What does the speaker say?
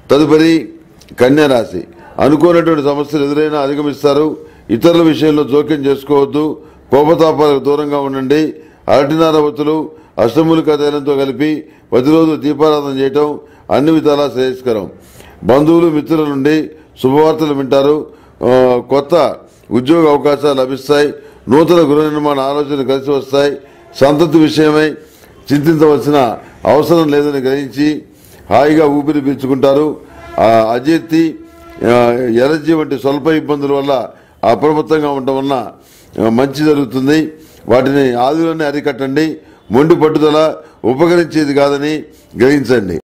తదుపరి కన్యా రాశి అనుకోనటువంటి సమస్యలు ఎదురైనా అధిగమిస్తారు ఇతరుల విషయంలో జోక్యం చేసుకోవద్దు కోపతాపాలకు దూరంగా ఉండండి అరటినార ఒత్తులు అష్టమూలిక తైలంతో కలిపి ప్రతిరోజు దీపారాధన చేయటం అన్ని విధాలా శ్రేయస్కరం బంధువులు మిత్రుల నుండి శుభవార్తలు వింటారు ఆ, కొత్త ఉద్యోగ అవకాశాలు లభిస్తాయి నూతన గృహ నిర్మాణ ఆలోచనలు కలిసి వస్తాయి సంతతి విషయమై చింతించవలసిన అవసరం లేదని గ్రహించి హాయిగా ఊపిరి పీల్చుకుంటారు ఆ, అజీర్తి ఆ, ఎలర్జీ వంటి స్వల్ప ఇబ్బందుల వల్ల అప్రమత్తంగా ఉండటం వలన ఆ, మంచి జరుగుతుంది వాటిని ఆదిలోనే అరికట్టండి మొండి పట్టుదల ఉపకరించేది కాదని గ్రహించండి